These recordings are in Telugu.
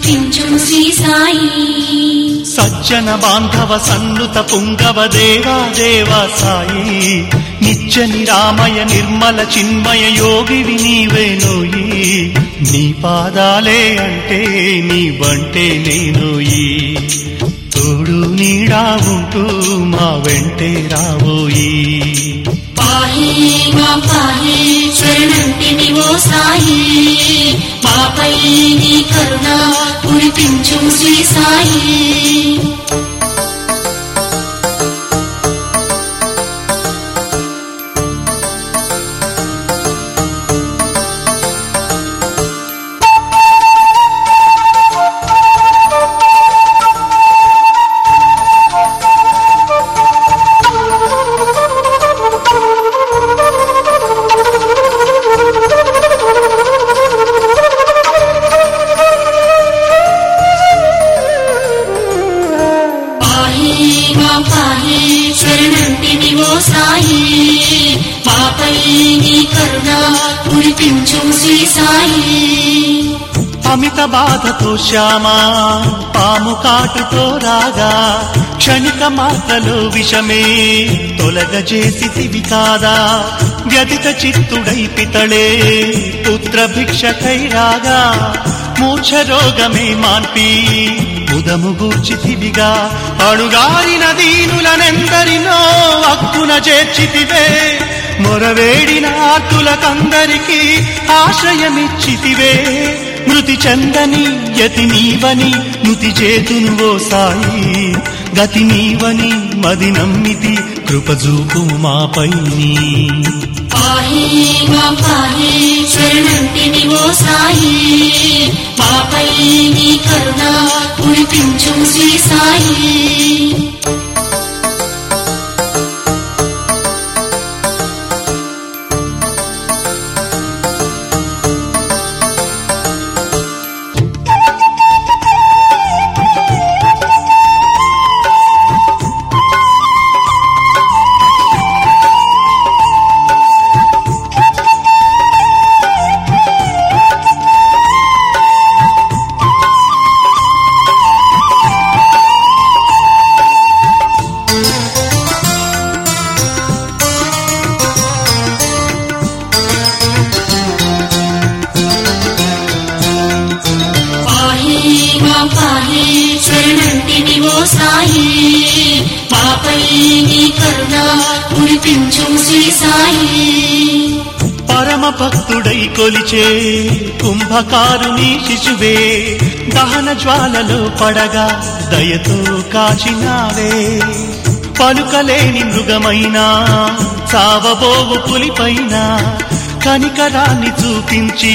కురిపించు శ్రీ సాయి సజ్జన బాంధవ సన్నుత పుంగవ దేవా దేవా సాయి నిత్య నిరామయ నిర్మల చిన్మయ యోగివి నీవేనోయి నీ పాదాలే అంటే నీ బంటే నేనోయి తోడు నీడా ఉంటూ మా వెంటే రాబోయి పాహి మా పాహి శరణంటిని ఓ సాయి మాపై నీ కరుణ కురిపించు శ్రీ సాయి పాహి మా పాహి శరణంటిని ఓ సాయి మాపై నీ కరుణ కురిపించు శ్రీ సాయి అమిత బాధతో శ్యామా పాము కాటుతో రాగా క్షణిక మాత్రలో విషమే తొలగజేసితివి కాదా వ్యతిత చిత్తుడై పితళే పుత్ర భిక్షకై రాగా మూర్ఛ రోగమే మాన్పి ఉదము గూర్చితివిగా అణుగారిన దీనులనెందరినో అక్కున చేర్చితివే మొరవేడిన ఆర్తులకందరికీ ఆశ్రయమిచ్చితివే మృతి చందని యతి నీవని మృతి చేతును ఓ సాయి గతి నీవని మది నమ్మితి కృపజూపు మాపైని పాహి మా పాహి శరణంటిని ఓ సాయి మాపై నీ కరుణ కురిపించు శ్రీ సాయి పాహి మా పాహి శరణంటిని ఓ సాయి మాపై నీ కరుణ కురిపించు శ్రీ సాయి పరమ భక్తుడై కొలిచే కుంభకారుని శిశువే దహన జ్వాలలో పడగా దయతో కాచినావే పలుకలేని మృగమైనా చావబోవు పులిపైన కనికరాన్ని చూపించి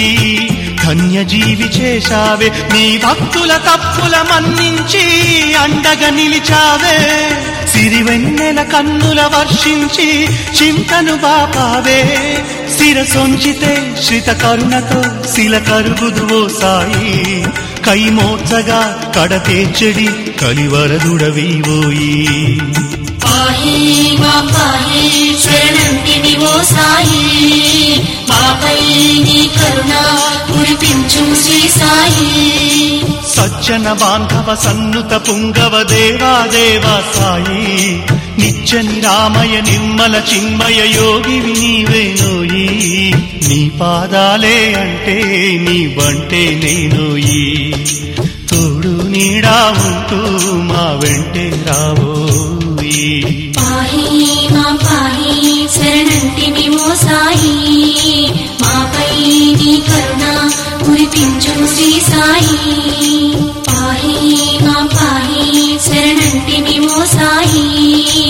ధన్యజీవి చేశావే నీ భక్తుల తప్పుల మన్నించి అండగా నిలిచావే సిరివెన్నెల కన్నుల వర్షించి చింతను బాపావే శిరసొంచితే శ్రిత కరుణతో శిల కరుగుదువో సాయి కైమోర్చగా కడతేర్చెడి కలివరదుడవివోయి పాహి మా పాహి శరణంటిని ఓ సాయి మాపై నీ కరుణ కురిపించు శ్రీ సాయి సజ్జన బాంధవ సన్నుత పుంగవ దేవా దేవా సాయి నిత్య నిరామయ నిర్మల చిన్మయ యోగివి నీవేనోయి నీ పాదాలే అంటే నీ బంటే నేనోయి తోడు నీడా ఉంటూ మా వెంటే రావోయి పాహి మా పాహి శరణంటిని ఓ సాయి మాపై నీ కరుణ కురిపించు శ్రీ సాయి పాహి మా పాహి శరణంటిని ఓ సాయి